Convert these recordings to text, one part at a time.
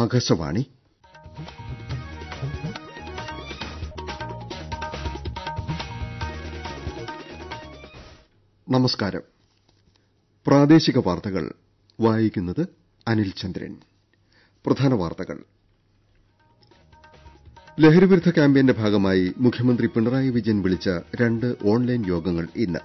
ആകാശവാണി നമസ്കാരം പ്രാദേശിക വാർത്തകൾ വായിക്കുന്നത് അനിൽ ചന്ദ്രൻ പ്രധാന വാർത്തകൾ ലഹരിവിരുദ്ധ ക്യാമ്പയിന്റെ ഭാഗമായി മുഖ്യമന്ത്രി പിണറായി വിജയൻ വിളിച്ച രണ്ട് ഓൺലൈൻ യോഗങ്ങൾ ഇന്ന്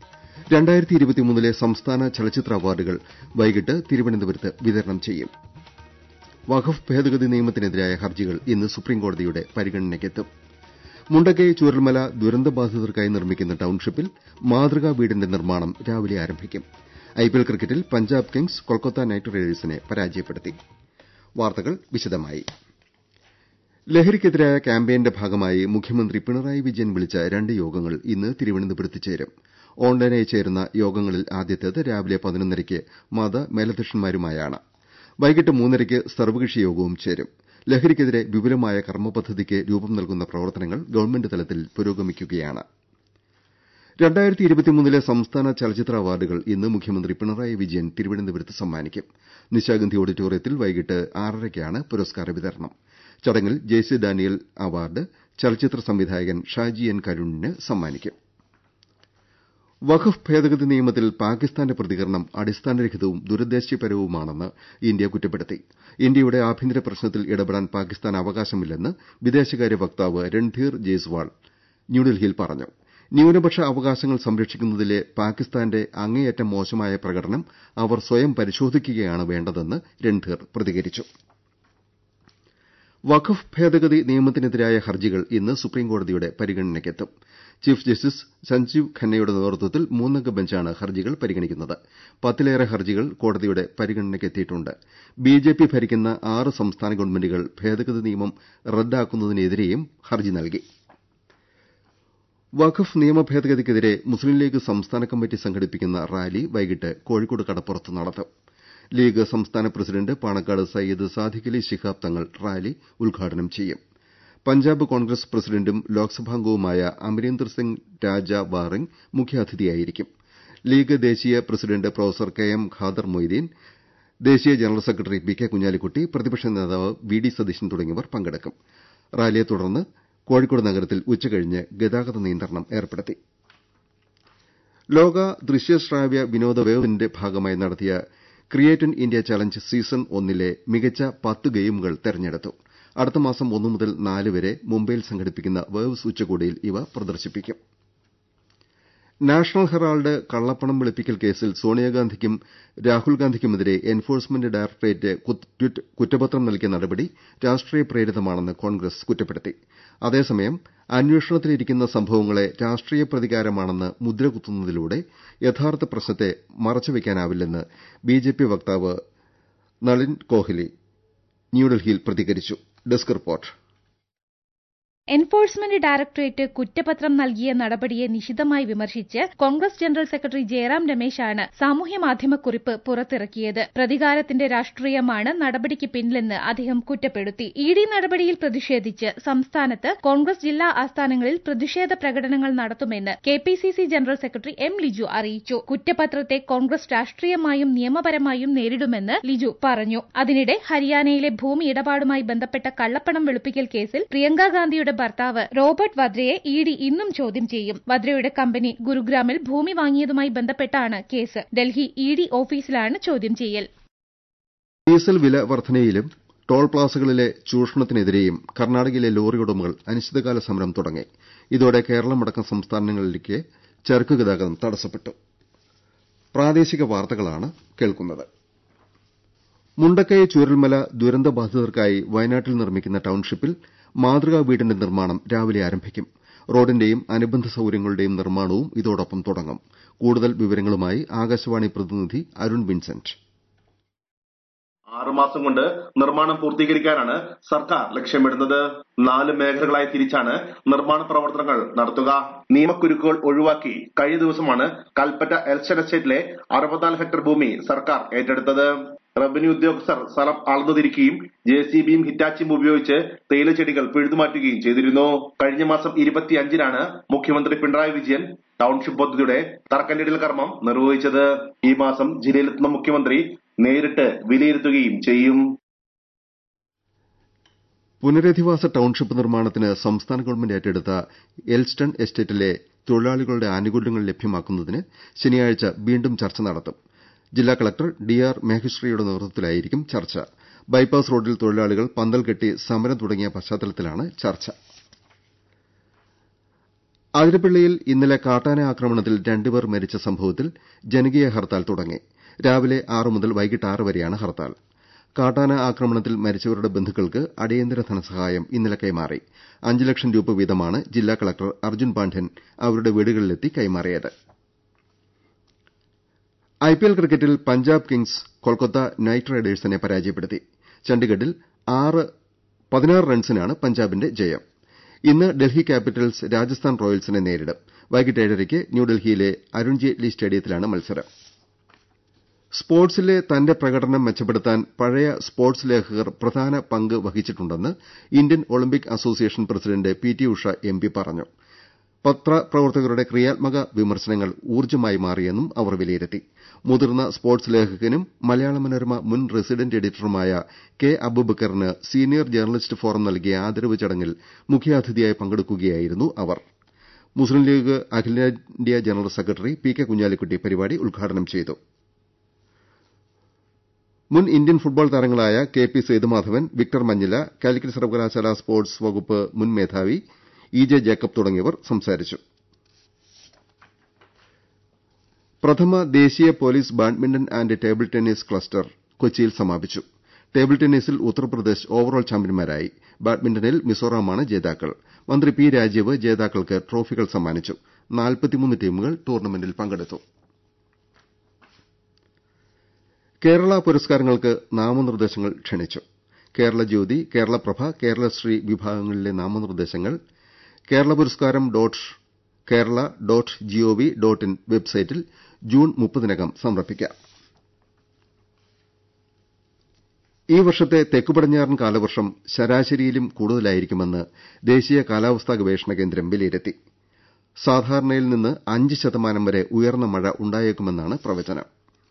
ലെ സംസ്ഥാന ചലച്ചിത്ര അവാർഡുകൾ വൈകിട്ട് തിരുവനന്തപുരത്ത് വിതരണം ചെയ്യും വഖഫ് ഭേദഗതി നിയമത്തിനെതിരായ ഹർജികൾ ഇന്ന് സുപ്രീംകോടതിയുടെ പരിഗണനയ്ക്കെത്തും മുണ്ടക്കൈ ചൂരൽമല ദുരന്തബാധിതർക്കായി നിർമ്മിക്കുന്ന ടൌൺഷിപ്പിൽ മാതൃകാ വീടിന്റെ നിർമ്മാണം രാവിലെ ആരംഭിക്കും ഐപിഎൽ ക്രിക്കറ്റിൽ പഞ്ചാബ് കിങ്സ് കൊൽക്കത്ത നൈറ്റ് റൈഡേഴ്സിനെ പരാജയപ്പെടുത്തി വാർത്തകൾ വിശദമായി ലഹരിക്കെതിരായ ക്യാമ്പയിന്റെ ഭാഗമായി മുഖ്യമന്ത്രി പിണറായി വിജയൻ വിളിച്ച രണ്ട് യോഗങ്ങൾ ഇന്ന് തിരുവനന്തപുരത്ത് ചേരും ഓൺലൈനായി ചേരുന്ന യോഗങ്ങളിൽ ആദ്യത്തേത് രാവിലെ പതിനൊന്നരയ്ക്ക് മത മേലധ്യക്ഷന്മാരുമായാണ് വൈകിട്ട് മൂന്നരയ്ക്ക് സർവ്വകക്ഷി യോഗവും ചേരും ലഹരിക്കെതിരെ വിപുലമായ കർമ്മപദ്ധതിക്ക് രൂപം നൽകുന്ന പ്രവർത്തനങ്ങൾ ഗവൺമെന്റ് തലത്തിൽ പുരോഗമിക്കുകയാണ് ലെ സംസ്ഥാന ചലച്ചിത്ര അവാർഡുകൾ ഇന്ന് മുഖ്യമന്ത്രി പിണറായി വിജയൻ തിരുവനന്തപുരത്ത് സമ്മാനിക്കും നിശാഗന്ധി ഓഡിറ്റോറിയത്തിൽ വൈകിട്ട് ആറരയ്ക്കാണ് പുരസ്കാര വിതരണം ചടങ്ങിൽ ജെ സി ഡാനിയൽ അവാർഡ് ചലച്ചിത്ര സംവിധായകൻ ഷാജി എൻ കരുണിന് സമ്മാനിക്കും വഖഫ് ഭേദഗതി നിയമത്തിൽ പാകിസ്ഥാന്റെ പ്രതികരണം അടിസ്ഥാനരഹിതവും ദുരുദ്ദേശ്യപരവുമാണെന്ന് ഇന്ത്യ കുറ്റപ്പെടുത്തി ഇന്ത്യയുടെ ആഭ്യന്തര പ്രശ്നത്തിൽ ഇടപെടാൻ പാകിസ്ഥാന് അവകാശമില്ലെന്ന് വിദേശകാര്യ വക്താവ് രൺധീർ ജയ്സ്വാൾ ന്യൂഡൽഹിയിൽ പറഞ്ഞു ന്യൂനപക്ഷ അവകാശങ്ങൾ സംരക്ഷിക്കുന്നതിലെ പാകിസ്ഥാന്റെ അങ്ങേയറ്റം മോശമായ പ്രകടനം അവർ സ്വയം പരിശോധിക്കുകയാണ് വേണ്ടതെന്ന് രൺധീർ പ്രതികരിച്ചു വഖഫ് ഭേദഗതി നിയമത്തിനെതിരായ ഹർജികൾ ഇന്ന് സുപ്രീംകോടതിയുടെ പരിഗണനയ്ക്കെത്തും ചീഫ് ജസ്റ്റിസ് സഞ്ജീവ് ഖന്നയുടെ നേതൃത്വത്തിൽ മൂന്നംഗ ബെഞ്ചാണ് ഹർജികൾ പരിഗണിക്കുന്നത് പത്തിലേറെ ഹർജികൾ കോടതിയുടെ പരിഗണനയ്ക്കെത്തിയിട്ടുണ്ട് ബിജെപി ഭരിക്കുന്ന ആറ് സംസ്ഥാന ഗവൺമെന്റുകൾ ഭേദഗതി നിയമം റദ്ദാക്കുന്നതിനെതിരെയും ഹർജി നൽകി വഖഫ് നിയമ ഭേദഗതിക്കെതിരെ മുസ്ലിം ലീഗ് സംസ്ഥാന കമ്മിറ്റി സംഘടിപ്പിക്കുന്ന റാലി വൈകിട്ട് കോഴിക്കോട് കടപ്പുറത്ത് നടത്തും ലീഗ് സംസ്ഥാന പ്രസിഡന്റ് പാണക്കാട് സയ്യിദ് സാദിഖലി ശിഹാബ് തങ്ങൾ റാലി ഉദ്ഘാടനം ചെയ്യും പഞ്ചാബ് കോൺഗ്രസ് പ്രസിഡന്റും ലോക്സഭാംഗവുമായ അമരീന്ദർ സിംഗ് രാജ വാറിംഗ് മുഖ്യാതിഥിയായിരിക്കും ലീഗ് ദേശീയ president professor K M Khader Moideen ദേശീയ general secretary P K Kunhalikutty പ്രതിപക്ഷ നേതാവ് വി ഡി സതീശൻ തുടങ്ങിയവർ പങ്കെടുക്കും റാലിയെ തുടർന്ന് കോഴിക്കോട് നഗരത്തിൽ ഉച്ചകഴിഞ്ഞ് ഗതാഗത നിയന്ത്രണം ഏർപ്പെടുത്തി ലോക ദൃശ്യശ്രാവ്യ വിനോദ വേവിന്റെ ഭാഗമായി നടത്തിയ create in India challenge season ഒന്നിലെ മികച്ച പത്ത് ഗെയിമുകൾ തെരഞ്ഞെടുത്തു അടുത്ത മാസം ഒന്ന് മുതൽ നാല് വരെ മുംബൈയിൽ സംഘടിപ്പിക്കുന്ന വേവ്സ് ഉച്ചകോടിയിൽ ഇവ പ്രദർശിപ്പിക്കും നാഷണൽ ഹെറാൾഡ് കള്ളപ്പണം വെളുപ്പിക്കൽ കേസിൽ സോണിയാഗാന്ധിക്കും രാഹുൽ ഗാന്ധിക്കുമെതിരെ എൻഫോഴ്സ്മെന്റ് ഡയറക്ടറേറ്റ് കുറ്റപത്രം നൽകിയ നടപടി രാഷ്ട്രീയ പ്രേരിതമാണെന്ന് കോൺഗ്രസ് കുറ്റപ്പെടുത്തി അതേസമയം അന്വേഷണത്തിലിരിക്കുന്ന സംഭവങ്ങളെ രാഷ്ട്രീയ പ്രതികാരമാണെന്ന് മുദ്രകുത്തുന്നതിലൂടെ യഥാർത്ഥ പ്രശ്നത്തെ മറച്ചുവെക്കാനാവില്ലെന്ന് ബിജെപി വക്താവ് നളിൻ കോഹ്ലി ന്യൂഡൽഹിയിൽ പ്രതികരിച്ചു ഡെസ്ക് റിപ്പോർട്ട് എൻഫോഴ്സ്മെന്റ് ഡയറക്ടറേറ്റ് കുറ്റപത്രം നൽകിയ നടപടിയെ നിശിതമായി വിമർശിച്ച് കോൺഗ്രസ് ജനറൽ സെക്രട്ടറി ജയറാം രമേശാണ് സാമൂഹ്യമാധ്യമക്കുറിപ്പ് പുറത്തിറക്കിയത് പ്രതികാരത്തിന്റെ രാഷ്ട്രീയമാണ് നടപടിക്ക് പിന്നിലെന്ന് അദ്ദേഹം കുറ്റപ്പെടുത്തി ഇ ഡി നടപടിയിൽ പ്രതിഷേധിച്ച് സംസ്ഥാനത്ത് കോൺഗ്രസ് ജില്ലാ ആസ്ഥാനങ്ങളിൽ പ്രതിഷേധ പ്രകടനങ്ങൾ നടത്തുമെന്ന് K P C C general secretary M Liju അറിയിച്ചു കുറ്റപത്രത്തെ കോൺഗ്രസ് രാഷ്ട്രീയമായും നിയമപരമായും നേരിടുമെന്ന് ലിജു പറഞ്ഞു അതിനിടെ ഹരിയാനയിലെ ഭൂമി ഇടപാടുമായി ബന്ധപ്പെട്ട കള്ളപ്പണം വെളുപ്പിക്കൽ കേസിൽ പ്രിയങ്കാ ഗാന്ധിയുടെ ഭർത്താവ് റോബർട്ട് വദ്രയെ ഇ ഡി ഇന്നും ചോദ്യം ചെയ്യും വദ്രയുടെ കമ്പനി ഗുരുഗ്രാമിൽ ഭൂമി വാങ്ങിയതുമായി ബന്ധപ്പെട്ടാണ് കേസ് ഡൽഹി ഇ ഡി ഓഫീസിലാണ് ചോദ്യം ചെയ്യൽ ഡീസൽ വില വർധനയിലും ടോൾ പ്ലാസകളിലെ ചൂഷണത്തിനെതിരെയും കർണാടകയിലെ ലോറി ഉടമകൾ അനിശ്ചിതകാല സമരം തുടങ്ങി ഇതോടെ കേരളമടക്കം സംസ്ഥാനങ്ങളിലേക്ക് ചരക്ക് ഗതാഗതം തടസ്സപ്പെട്ടു പ്രാദേശിക വാർത്തകളാണ് കേൾക്കുന്നത് മുണ്ടക്കൈ ചൂരൽമല ദുരന്തബാധിതർക്കായി വയനാട്ടിൽ നിർമ്മിക്കുന്ന ടൌൺഷിപ്പിൽ മാതൃകാ വീടിന്റെ നിർമ്മാണം രാവിലെ ആരംഭിക്കും റോഡിന്റെയും അനുബന്ധ സൌകര്യങ്ങളുടെയും നിർമ്മാണവും ഇതോടൊപ്പം തുടങ്ങും കൂടുതൽ വിവരങ്ങളുമായി ആകാശവാണി പ്രതിനിധി അരുൺ വിൻസെന്റ് ആറുമാസം കൊണ്ട് നിർമ്മാണം പൂർത്തീകരിക്കാനാണ് സർക്കാർ ലക്ഷ്യമിടുന്നത് നാല് മേഖലകളായി തിരിച്ചാണ് നിർമ്മാണ പ്രവർത്തനങ്ങൾ നടത്തുക നിയമക്കുരുക്കുകൾ ഒഴിവാക്കി കഴിഞ്ഞ ദിവസമാണ് കൽപ്പറ്റ എൽസ്റ്റഡ് എസ്റ്റേറ്റിലെ അറുപത്തിനാല് ഹെക്ടർ ഭൂമി സർക്കാർ ഏറ്റെടുത്തത് റവന്യൂ ഉദ്യോഗസ്ഥർ സ്ഥലം അളന്നുതിരിക്കുകയും ജെ സി ബിയും ഹിറ്റാച്ചിയും ഉപയോഗിച്ച് തേയില ചെടികൾ പിഴുതുമാറ്റുകയും ചെയ്തിരുന്നു കഴിഞ്ഞ മാസം ഇരുപത്തിയഞ്ചിനാണ് മുഖ്യമന്ത്രി പിണറായി വിജയൻ ടൌൺഷിപ്പ് പദ്ധതിയുടെ തറക്കല്ലിടൽ കർമ്മം നിർവഹിച്ചത് ഈ മാസം ജില്ലയിലെത്തുന്ന മുഖ്യമന്ത്രി നേരിട്ട് വിലയിരുത്തുകയും ചെയ്യും പുനരധിവാസ ടൌൺഷിപ്പ് നിർമ്മാണത്തിന് സംസ്ഥാന ഗവൺമെന്റ് ഏറ്റെടുത്ത എൽസ്റ്റൺ എസ്റ്റേറ്റിലെ തൊഴിലാളികളുടെ ആനുകൂല്യങ്ങൾ ലഭ്യമാക്കുന്നതിന് ശനിയാഴ്ച വീണ്ടും ചർച്ച നടത്തും ജില്ലാ കളക്ടർ ഡി ആർ മേഘശ്രീയുടെ നേതൃത്വത്തിലായിരിക്കും ചർച്ച ബൈപ്പാസ് റോഡിൽ തൊഴിലാളികൾ പന്തൽ കെട്ടി സമരം തുടങ്ങിയ പശ്ചാത്തലത്തിലാണ് ചർച്ച അതിരപ്പിള്ളിയിൽ ഇന്നലെ കാട്ടാന ആക്രമണത്തിൽ രണ്ടുപേർ മരിച്ച സംഭവത്തിൽ ജനകീയ ഹർത്താൽ തുടങ്ങി രാവിലെ ആറ് മുതൽ വൈകിട്ട് ആറ് വരെയാണ് ഹർത്താൽ കാട്ടാന ആക്രമണത്തിൽ മരിച്ചവരുടെ ബന്ധുക്കൾക്ക് അടിയന്തര ധനസഹായം ഇന്നലെ കൈമാറി അഞ്ച് ലക്ഷം രൂപ വീതമാണ് ജില്ലാ കളക്ടർ അർജുൻ പാണ്ഡ്യൻ അവരുടെ വീടുകളിലെത്തി കൈമാറിയത് ഐപിഎൽ ക്രിക്കറ്റിൽ പഞ്ചാബ് കിങ്സ് കൊൽക്കത്ത നൈറ്റ് റൈഡേഴ്സിനെ പരാജയപ്പെടുത്തി ചണ്ഡിഗഡിൽ പതിനാറ് റൺസിനാണ് പഞ്ചാബിന്റെ ജയം ഇന്ന് ഡൽഹി ക്യാപിറ്റൽസ് രാജസ്ഥാൻ റോയൽസിനെ നേരിടും വൈകിട്ട് ഏഴരയ്ക്ക് ന്യൂഡൽഹിയിലെ അരുൺ ജെയ്റ്റ്ലി സ്റ്റേഡിയത്തിലാണ് മത്സരം സ്പോർട്സിലെ തന്റെ പ്രകടനം മെച്ചപ്പെടുത്താൻ പഴയ സ്പോർട്സ് ലേഖകർ പ്രധാന പങ്ക് വഹിച്ചിട്ടുണ്ടെന്ന് Indian Olympic association president P T Usha M P പറഞ്ഞു പത്രപ്രവർത്തകരുടെ ക്രിയാത്മക വിമർശനങ്ങൾ ഊർജ്ജമായി മാറിയെന്നും അവർ വിലയിരുത്തി മുതിർന്ന സ്പോർട്സ് ലേഖകനും മലയാള മനോരമ മുൻ റെസിഡന്റ് എഡിറ്ററുമായ കെ അബൂബക്കറിന് സീനിയർ ജേർണലിസ്റ്റ് ഫോറം നൽകിയ ആദരവ് ചടങ്ങിൽ മുഖ്യാതിഥിയായി പങ്കെടുക്കുകയായിരുന്നു അവർ മുസ്ലിം ലീഗ് അഖിലേന്ത്യാ general secretary P K Kunhalikutty പരിപാടി ഉദ്ഘാടനം ചെയ്തു മുൻ ഇന്ത്യൻ ഫുട്ബോൾ താരങ്ങളായ കെ പി സേതുമാധവൻ വിക്ടർ മഞ്ഞില കാലിക്കറ്റ് സർവകലാശാല സ്പോർട്സ് വകുപ്പ് മുൻ മേധാവി ഇ ജെ ജേക്കബ് തുടങ്ങിയവർ സംസാരിച്ചു പ്രഥമ ദേശീയ police badminton and table tennis cluster കൊച്ചിയിൽ സമാപിച്ചു ടേബിൾ ടെന്നീസിൽ ഉത്തർപ്രദേശ് ഓവറോൾ ചാമ്പ്യന്മാരായി ബാഡ്മിന്റണിൽ മിസോറാമാണ് ജേതാക്കൾ മന്ത്രി പി രാജീവ് ജേതാക്കൾക്ക് ട്രോഫികൾ സമ്മാനിച്ചു ടീമുകൾ ടൂർണമെന്റിൽ പങ്കെടുത്തു കേരള പുരസ്കാരങ്ങൾക്ക് നാമനിർദ്ദേശങ്ങൾ ക്ഷണിച്ചു കേരള ജ്യോതി കേരളപ്രഭ കേരളശ്രീ വിഭാഗങ്ങളിലെ നാമനിർദ്ദേശങ്ങൾ Kerala Puraskaram dot Kerala dot GOV dot in വെബ്സൈറ്റിൽ ജൂൺ മുപ്പതിനകം സമർപ്പിക്കാം ഈ വർഷത്തെ തെക്കു പടിഞ്ഞാറൻ കാലവർഷം ശരാശരിയിലും കൂടുതലായിരിക്കുമെന്ന് ദേശീയ കാലാവസ്ഥാ ഗവേഷണ കേന്ദ്രം വിലയിരുത്തി സാധാരണയിൽ നിന്ന് അഞ്ച് ശതമാനം വരെ ഉയർന്ന മഴ ഉണ്ടായേക്കുമെന്നാണ് പ്രവചനം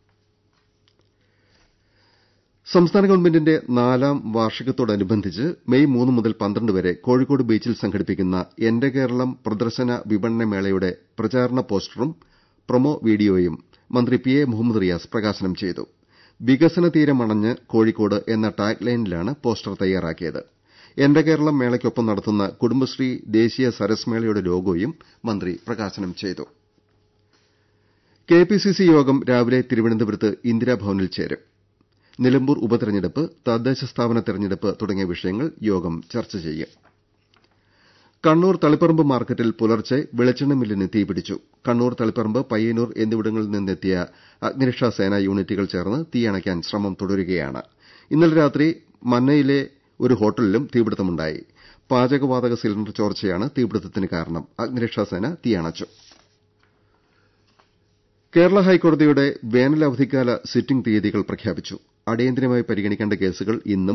സംസ്ഥാന ഗവൺമെന്റിന്റെ നാലാം വാർഷികത്തോടനുബന്ധിച്ച് മെയ് മൂന്ന് മുതൽ പന്ത്രണ്ട് വരെ കോഴിക്കോട് ബീച്ചിൽ സംഘടിപ്പിക്കുന്ന എന്റെ കേരളം പ്രദർശന വിപണന മേളയുടെ പ്രചാരണ പോസ്റ്ററും പ്രൊമോ വീഡിയോയും മന്ത്രി പി എ മുഹമ്മദ് റിയാസ് പ്രകാശനം ചെയ്തു വികസന തീരമണഞ്ഞ് കോഴിക്കോട് എന്ന ടാഗ് ലൈനിലാണ് പോസ്റ്റർ തയ്യാറാക്കിയത് എന്റെ കേരളം മേളയ്ക്കൊപ്പം നടത്തുന്ന കുടുംബശ്രീ ദേശീയ സരസ് മേളയുടെ ലോഗോയും മന്ത്രി പ്രകാശനം ചെയ്തു കെപിസിസി യോഗം രാവിലെ തിരുവനന്തപുരത്ത് ഇന്ദിരാഭവനിൽ ചേരും നിലമ്പൂർ ഉപതെരഞ്ഞെടുപ്പ് തദ്ദേശ സ്ഥാപന തെരഞ്ഞെടുപ്പ് തുടങ്ങിയ വിഷയങ്ങൾ യോഗം ചർച്ച ചെയ്യും കണ്ണൂർ തളിപ്പറമ്പ് മാർക്കറ്റിൽ പുലർച്ചെ വെളിച്ചെണ്ണ മില്ലിന് തീപിടിച്ചു കണ്ണൂർ തളിപ്പറമ്പ് പയ്യന്നൂർ എന്നിവിടങ്ങളിൽ നിന്നെത്തിയ അഗ്നിരക്ഷാ സേനാ യൂണിറ്റുകൾ ചേർന്ന് തീയണയ്ക്കാൻ ശ്രമം തുടരുകയാണ് ഇന്നലെ രാത്രി മന്നയിലെ ഒരു ഹോട്ടലിലും തീപിടുത്തമുണ്ടായി പാചകവാതക സിലിണ്ടർ ചോർച്ചയാണ് തീപിടുത്തത്തിന് കാരണം അഗ്നിരക്ഷാസേന തീയണച്ചു കേരള ഹൈക്കോടതിയുടെ വേനലവധിക്കാല സിറ്റിംഗ് തീയതികൾ പ്രഖ്യാപിച്ചു അടിയന്തരമായി പരിഗണിക്കേണ്ട കേസുകൾ ഇന്നും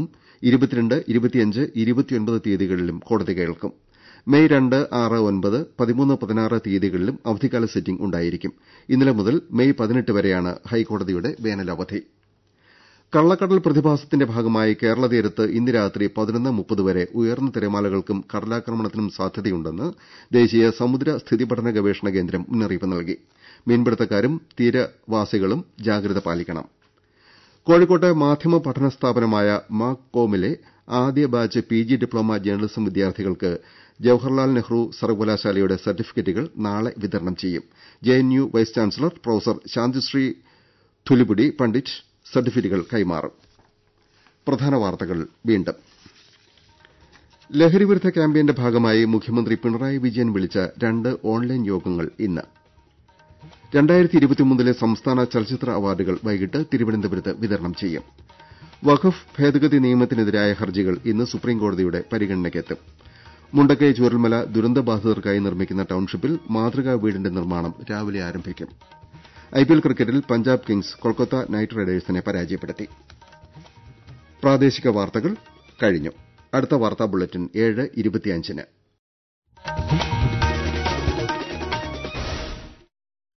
തീയതികളിലും കോടതി കേൾക്കും മെയ് രണ്ട് ആറ് ഒൻപത് പതിമൂന്ന് പതിനാറ് തീയതികളിലും അവധിക്കാല സിറ്റിംഗ് ഉണ്ടായിരിക്കും ഇന്നലെ മുതൽ മെയ് പതിനെട്ട് വരെയാണ് ഹൈക്കോടതിയുടെ വേനലവധി കള്ളക്കടൽ പ്രതിഭാസത്തിന്റെ ഭാഗമായി കേരള തീരത്ത് ഇന്ന് രാത്രി പതിനൊന്ന് മുപ്പത് വരെ ഉയർന്ന തിരമാലകൾക്കും കടലാക്രമണത്തിനും സാധ്യതയുണ്ടെന്ന് ദേശീയ സമുദ്ര സ്ഥിതിപഠന ഗവേഷണ കേന്ദ്രം മുന്നറിയിപ്പ് നൽകി മീൻപിടുത്തക്കാരും തീരവാസികളും ജാഗ്രത പാലിക്കണം കോഴിക്കോട്ടെ മാധ്യമ പഠന സ്ഥാപനമായ മാക് കോമിലെ ആദ്യ ബാച്ച് പിജി ഡിപ്ലോമ ജേർണലിസം വിദ്യാർത്ഥികൾക്ക് ജവഹർലാൽ നെഹ്റു സർവകലാശാലയുടെ സർട്ടിഫിക്കറ്റുകൾ നാളെ വിതരണം ചെയ്യും JNU vice chancellor professor Santishree Dhulipudi Pandit സർട്ടിഫിക്കറ്റുകൾ കൈമാറും പ്രധാന വാർത്തകൾ വീണ്ടും ലഹരിവിരുദ്ധ ക്യാമ്പയിന്റെ ഭാഗമായി മുഖ്യമന്ത്രി പിണറായി വിജയൻ വിളിച്ച രണ്ട് ഓൺലൈൻ യോഗങ്ങൾ ഇന്ന് ലെ സംസ്ഥാന ചലച്ചിത്ര അവാർഡുകൾ വൈകിട്ട് തിരുവനന്തപുരത്ത് വിതരണം ചെയ്യും വഖഫ് ഭേദഗതി നിയമത്തിനെതിരായ ഹർജികൾ ഇന്ന് സുപ്രീംകോടതിയുടെ പരിഗണനയ്ക്കെത്തും മുണ്ടക്കൈ ചൂരൽമല ദുരന്തബാധിതർക്കായി നിർമ്മിക്കുന്ന ടൌൺഷിപ്പിൽ മാതൃകാ വീടിന്റെ നിർമ്മാണം രാവിലെ ആരംഭിക്കും ഐപിഎൽ ക്രിക്കറ്റിൽ പഞ്ചാബ് കിങ്സ് കൊൽക്കത്ത നൈറ്റ് റൈഡേഴ്സിനെ പരാജയപ്പെടുത്തി പ്രാദേശിക വാർത്തകൾ കഴിഞ്ഞു അടുത്ത വാർത്താ ബുള്ളറ്റിൻ ഏഴ് ഇരുപത്തിയഞ്ചിന്